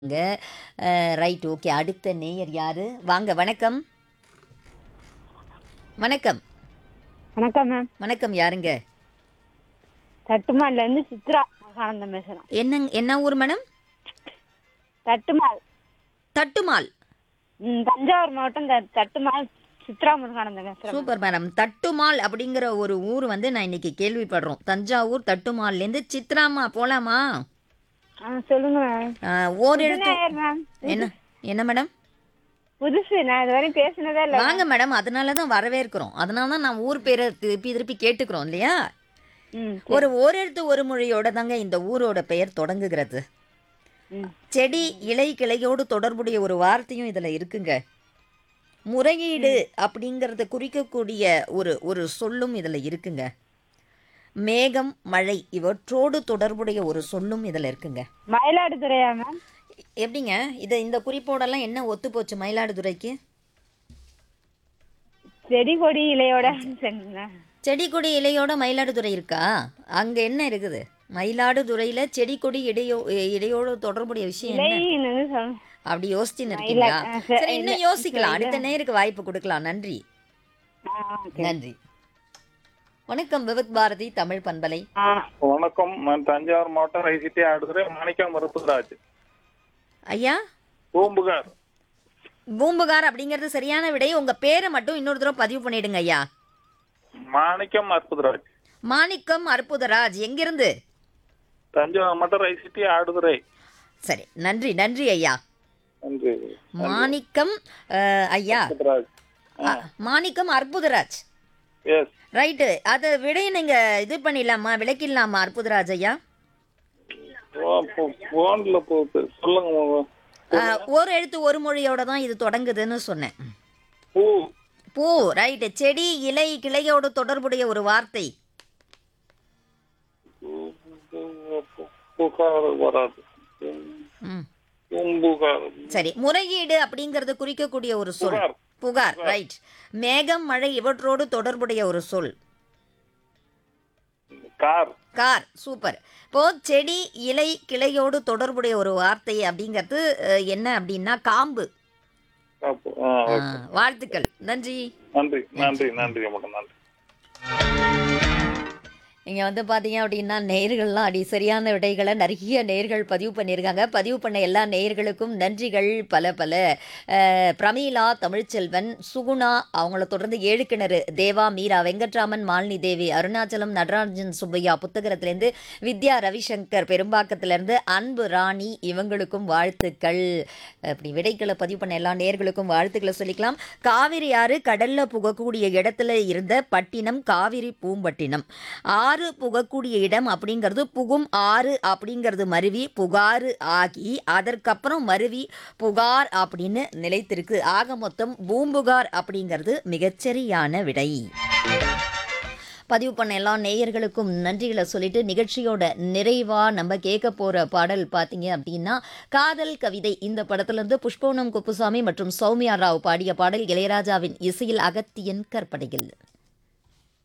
ங்க right okay அடுத்த நேயர் யாரு வாங்க வணக்கம் வணக்கம் வணக்கம் மேம் வணக்கம் யாருங்க தட்டுமால்ல இருந்து சித்ரா ஆனந்தம் பேசுறேன் என்ன என்ன ஊர் மேடம் தட்டுமால் தட்டுமால் ம், தஞ்சாவூர் மாவட்டம் த- தட்டுமால் சித்ரா முருகானந்தம் பேசுறேன் சூப்பர் மேடம் தட்டுமால் அப்படிங்கிற ஒரு ஊர் வந்து நான் இன்னைக்கு கேள்விப்படுறோம் தஞ்சாவூர் தட்டுமால்லேருந்து சித்ராமா போலாமா ஆ சொல்லுங்க மேம் ஆஹ், ஓரெழுத்து நேயர் மேம் என்ன என்ன மேடம் புதுசு நான் இது வரையும் பேசினதே இல்லை வாங்க மேடம் அதனால தான் வரவேற்கிறோம் அதனால தான் நான் ஊர் பேரை திருப்பி திருப்பி கேட்டுக்கிறோம் இல்லையா ம் ஒரு ஓரெழுத்து ஒரு மொழியோட தாங்க இந்த ஊரோட பெயர் தொடங்குகிறது ம் செடி இலை கிளையோடு தொடர்புடைய ஒரு வார்த்தையும் இதில் இருக்குங்க முறையீடு அப்படிங்கிறத குறிக்கக்கூடிய ஒரு ஒரு சொல்லும் இதில் இருக்குங்க மேகம் மழை இவற்றோடு தொடர்புடைய ஒரு சொல்லும் இதில் இருக்குங்க மயிலாடுதுறையா மேம் எப்படிங்க இதை இந்த குறிப்போடெல்லாம் என்ன ஒத்து போச்சு மயிலாடுதுறைக்கு செடி கொடி இலையோட சொன்னீங்க. செடி கொடி இலையோட மயிலாடுதுறை இருக்கா அங்கே என்ன இருக்குது மயிலாடுதுறையில் செடி கொடி இடையோ இடையோடு தொடர்புடைய விஷயம் என்ன இலைன்னு சொல் அப்படி யோசிச்சுன்னு இருக்கீங்களா ஆ, சரி, சரி இன்னும் இல்ல, யோசிக்கலாம் அடுத்த நேருக்கு வாய்ப்பு கொடுக்கலாம் நன்றி ஆ, ஓகே. நன்றி வணக்கம் விவித் பாரதி தமிழ் பண்பலை ஆ, வணக்கம் நான் தஞ்சாவூர் மாவட்டம் ஐசிடி ஆடுதுறை மாணிக்கம் மருத்துவராஜ் ஐயா பூம்புகார் பூம்புகார் அப்படிங்கிறது சரியான விடை உங்க பேரை மட்டும் இன்னொரு தடவை பதிவு பண்ணிடுங்க ஐயா மாணிக்கம் அற்புதராஜ் மாணிக்கம் அற்புதராஜ் எங்கிருந்து தஞ்சாவூர் மாவட்டம் ஐசிடி ஆடுதுறை சரி நன்றி நன்றி ஐயா நன்றி மாணிக்கம் அஹ், ஐயா அற்புதராஜ் அ, மாணிக்கம் அற்புதராஜ் எஸ் ரைட்டு அதை விடையை நீங்க இது பண்ணிடலாமா விளக்கிடலாமா அற்புதராஜ் ஐயா போன்ல போகுது சொல்லுங்க மாமா. அஹ், ஒரு எழுத்து ஒரு மொழியோட தான் இது தொடங்குதுன்னு சொன்னேன் பூ பூ ரைட்டு செடி இலை கிளையோடு தொடர்புடைய ஒரு வார்த்தை புகார் வராது ம் பூம்புகார் சரி முறையீடு அப்படிங்கிறது குறிக்கக்கூடிய ஒரு சொல் புகார். புகார் ரைட் மேகம் மழை இவற்றோடு தொடர்புடைய ஒரு சொல் கார் கார் சூப்பர் இப்போ செடி இலை கிளையோடு தொடர்புடைய ஒரு வார்த்தை அப்படிங்கிறது அஹ், என்ன அப்படின்னா காம்பு அப்போ, ஆ, ஆ, ஓகே. வாழ்த்துக்கள் நன்றி நன்றி நன்றி நன்றி மேடம் நன்றி இங்கே வந்து பார்த்தீங்க அப்படின்னா நேயர்கள்லாம் அடி சரியான விடைகளை நிறைய நேயர்கள் பதிவு பண்ணியிருக்காங்க பதிவு பண்ண எல்லா நேயர்களுக்கும் நன்றிகள் பல பல அஹ், பிரமீளா தமிழ்ச்செல்வன் சுகுணா அவங்கள தொடர்ந்து ஏழு கிணறு தேவா மீரா வெங்கட்ராமன் மாலினி தேவி அருணாச்சலம் நடராஜன் சுப்பையா புத்தகத்திலேருந்து வித்யா ரவிசங்கர் பெரும்பாக்கத்திலேருந்து அன்பு ராணி இவங்களுக்கும் வாழ்த்துக்கள் அப்படி விடைகளை பதிவு பண்ண எல்லா நேயர்களுக்கும் வாழ்த்துக்களை சொல்லிக்கலாம் காவிரி ஆறு கடல்ல புகக்கூடிய இடத்துல இருந்த பட்டினம் காவிரி பூம்பட்டினம் ஆறு புகக்கூடிய இடம் அப்படிங்கிறது புகும் ஆறு அப்படிங்கிறது மருவி புகாறு ஆகி அதற்கப்புறம் மருவி புகார் அப்படின்னு நிலைத்திருக்கு ஆக மொத்தம் பூம்புகார் அப்படிங்கிறது மிகச்சரியான விடை பதிவு பண்ண எல்லா நேயர்களுக்கும் நன்றிகளை சொல்லிட்டு நிகழ்ச்சியோட நிறைவா நம்ம கேட்க போற பாடல் பார்த்தீங்க அப்படின்னா காதல் கவிதை இந்த படத்திலிருந்து புஷ்பவனம் குப்புசாமி மற்றும் சௌமியா ராவ் பாடிய பாடல் இளையராஜாவின் இசையில் அகத்தியன் கற்பனையில்